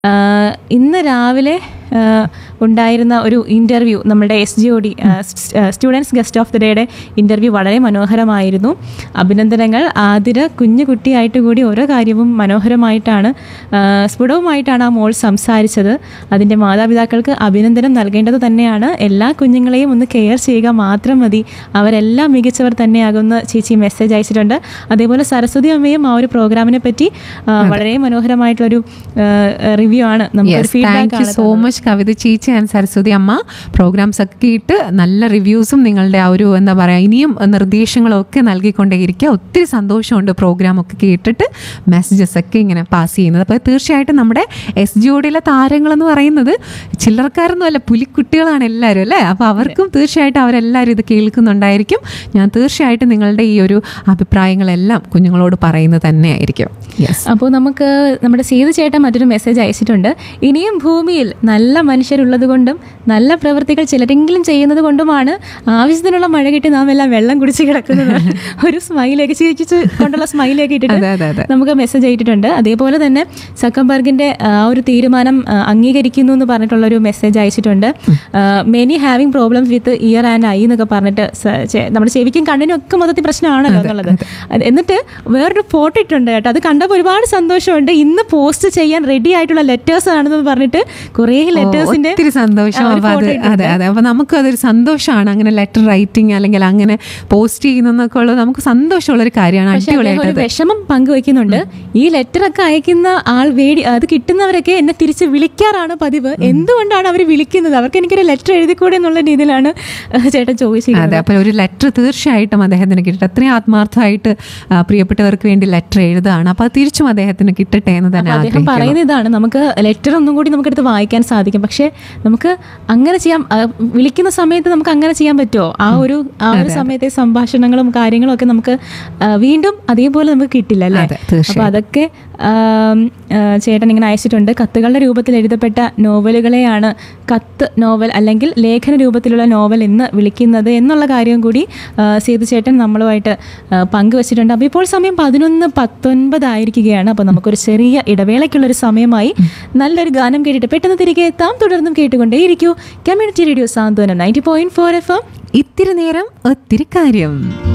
ഇന്ന് രാവിലെ ആ, ഉണ്ടായിരുന്ന ഒരു ഇൻ്റർവ്യൂ നമ്മുടെ S G O D students guest of the ഡേയുടെ ഇൻ്റർവ്യൂ വളരെ മനോഹരമായിരുന്നു അഭിനന്ദനങ്ങൾ ആതിര കുഞ്ഞു കുട്ടിയായിട്ട് കൂടി ഓരോ കാര്യവും മനോഹരമായിട്ടാണ് ആ, സ്ഫുടവുമായിട്ടാണ് ആ മോൾ സംസാരിച്ചത് അതിൻ്റെ മാതാപിതാക്കൾക്ക് അഭിനന്ദനം നൽകേണ്ടത് തന്നെയാണ് എല്ലാ കുഞ്ഞുങ്ങളെയും ഒന്ന് കെയർ ചെയ്യുക മാത്രം മതി അവരെല്ലാം മികച്ചവർ തന്നെയാകുന്ന ചേച്ചി മെസ്സേജ് അയച്ചിട്ടുണ്ട് അതേപോലെ സരസ്വതി അമ്മയും ആ ഒരു പ്രോഗ്രാമിനെ പറ്റി ആ, വളരെ മനോഹരമായിട്ടുള്ളൊരു റിവ്യൂ ആണ് നമുക്ക് yes thank you so much Kavitha ചേച്ചി ആൻഡ് സരസ്വതി അമ്മ പ്രോഗ്രാംസ് ഒക്കെ ഇട്ട് നല്ല റിവ്യൂസും നിങ്ങളുടെ ആ ഒരു എന്താ പറയുക ഇനിയും നിർദ്ദേശങ്ങളും ഒക്കെ നൽകിക്കൊണ്ടേയിരിക്കുക ഒത്തിരി സന്തോഷമുണ്ട് പ്രോഗ്രാം ഒക്കെ കേട്ടിട്ട് മെസ്സേജസ് ഒക്കെ ഇങ്ങനെ പാസ് ചെയ്യുന്നത് അപ്പോൾ തീർച്ചയായിട്ടും നമ്മുടെ എസ് ജി ഒഡിയിലെ താരങ്ങളെന്ന് പറയുന്നത് ചില്ലറക്കാരൊന്നും അല്ല പുലിക്കുട്ടികളാണ് എല്ലാവരും അല്ലേ അപ്പോൾ അവർക്കും തീർച്ചയായിട്ടും അവരെല്ലാവരും ഇത് കേൾക്കുന്നുണ്ടായിരിക്കും ഞാൻ തീർച്ചയായിട്ടും നിങ്ങളുടെ ഈ ഒരു അഭിപ്രായങ്ങളെല്ലാം കുഞ്ഞുങ്ങളോട് പറയുന്നത് തന്നെയായിരിക്കും യെസ് അപ്പോൾ നമുക്ക് നമ്മുടെ സീതു ചേട്ടൻ മറ്റൊരു മെസ്സേജ് അയച്ചിട്ടുണ്ട് ഇനിയും ഭൂമിയിൽ നല്ല മനുഷ്യരുള്ളത് കൊണ്ടും നല്ല പ്രവൃത്തികൾ ചിലരെങ്കിലും ചെയ്യുന്നത് കൊണ്ടുമാണ് ആവശ്യത്തിനുള്ള മഴ കിട്ടി നാം എല്ലാം വെള്ളം കുടിച്ച് കിടക്കുന്നത് ഒരു സ്മൈലേക്ക് ചിരിച്ചു കൊണ്ടുള്ള സ്മൈലേക്ക് ഇട്ടിട്ട് അതെ അതെ അതെ നമുക്ക് മെസ്സേജ് ആയിട്ടുണ്ട് അതേപോലെ തന്നെ സക്കംബർഗിന്റെ ആ ഒരു തീരുമാനം ആ, അംഗീകരിക്കുന്നു എന്ന് പറഞ്ഞിട്ടുള്ളൊരു മെസ്സേജ് അയച്ചിട്ടുണ്ട് many having problems with ear and I എന്നൊക്കെ പറഞ്ഞിട്ട് സ- ചെ- നമ്മുടെ ചെവിക്കും കണ്ണിനും ഒക്കെ മൊത്തത്തിൽ പ്രശ്നമാണല്ലോ എന്നുള്ളത് അത് എന്നിട്ട് വേറൊരു ഫോട്ടോ ഇട്ടുണ്ട് കേട്ടോ അത് കണ്ടപ്പോൾ ഒരുപാട് സന്തോഷമുണ്ട് ഇന്ന് പോസ്റ്റ് ചെയ്യാൻ റെഡി ആയിട്ടുള്ള ലെറ്റേഴ്സ് ആണെന്ന് പറഞ്ഞിട്ട് കുറേ ലെറ്റേഴ്സിന്റെ ഒത്തിരി സന്തോഷം അപ്പൊ അത് അതെ അതെ അപ്പൊ നമുക്ക് അതൊരു സന്തോഷമാണ് അങ്ങനെ ലെറ്റർ റൈറ്റിംഗ് അല്ലെങ്കിൽ അങ്ങനെ പോസ്റ്റ് ചെയ്യുന്നൊക്കെ ഉള്ളത് നമുക്ക് സന്തോഷമുള്ള ഒരു കാര്യമാണ് പക്ഷെ അദ്ദേഹം അടിപൊളിയായിട്ട് ഒരു വിഷമം പങ്കുവെക്കുന്നുണ്ട് ഈ ലെറ്റർ ഒക്കെ അയക്കുന്ന ആൾ വേടി അത് കിട്ടുന്നവരൊക്കെ എന്നെ തിരിച്ച് വിളിക്കാറാണ് പതിവ് എന്തുകൊണ്ടാണ് അവർ വിളിക്കുന്നത് അവർക്ക് എനിക്കൊരു ലെറ്റർ എഴുതിക്കൂടെ എന്നുള്ള രീതിയിലാണ് ചേട്ടൻ ചോദിച്ചിരിക്കുന്നത് അതെ അപ്പോൾ ഒരു ലെറ്റർ തീർച്ചയായിട്ടും അദ്ദേഹത്തിന് കിട്ടട്ടെ അത്രയും ആത്മാർത്ഥമായിട്ട് ആ, പ്രിയപ്പെട്ടവർക്ക് വേണ്ടി ലെറ്റർ എഴുതുകയാണ് അപ്പോൾ അത് തിരിച്ചും അദ്ദേഹത്തിന് കിട്ടട്ടെ എന്ന് തന്നെ അദ്ദേഹം ആഗ്രഹിക്കുന്നു പറയുന്ന ഇതാണ് നമുക്ക് ലെറ്റർ ഒന്നും കൂടി നമുക്കെടുത്ത് വായിക്കാൻ സാധിക്കും പക്ഷെ നമുക്ക് അങ്ങനെ ചെയ്യാൻ ആ, വിളിക്കുന്ന സമയത്ത് നമുക്ക് അങ്ങനെ ചെയ്യാൻ പറ്റുമോ ആ ഒരു ആ ഒരു സമയത്തെ സംഭാഷണങ്ങളും കാര്യങ്ങളും ഒക്കെ നമുക്ക് ആ, വീണ്ടും അതേപോലെ നമുക്ക് കിട്ടില്ല അല്ലേ അതെ, തീർച്ചയായും. അപ്പൊ അതൊക്കെ ആം, ആ, ചേട്ടൻ ഇങ്ങനെ അയച്ചിട്ടുണ്ട് കത്തുകളുടെ രൂപത്തിൽ എഴുതപ്പെട്ട നോവലുകളെയാണ് കത്ത് നോവൽ അല്ലെങ്കിൽ ലേഖന രൂപത്തിലുള്ള നോവൽ എന്ന് വിളിക്കുന്നത് എന്നുള്ള കാര്യം കൂടി ആ, സേതു ചേട്ടൻ നമ്മളുമായിട്ട് ആ, പങ്കുവച്ചിട്ടുണ്ട് അപ്പോൾ ഇപ്പോൾ സമയം പതിനൊന്ന് പത്തൊൻപതായിരിക്കുകയാണ് അപ്പോൾ നമുക്കൊരു ചെറിയ ഇടവേളയ്ക്കുള്ളൊരു സമയമായി നല്ലൊരു ഗാനം കേട്ടിട്ട് പെട്ടെന്ന് തിരികെ എത്താം തുടർന്നും കേട്ടുകൊണ്ടേയിരിക്കൂ community radio Santhwanam ninety point four F M ഇത്തിരി നേരം ഒത്തിരി കാര്യം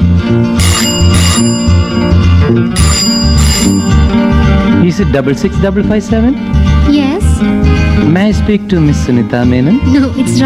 Is it double six double five seven? Yes. May I speak to Miss Sunita Menon? No, it's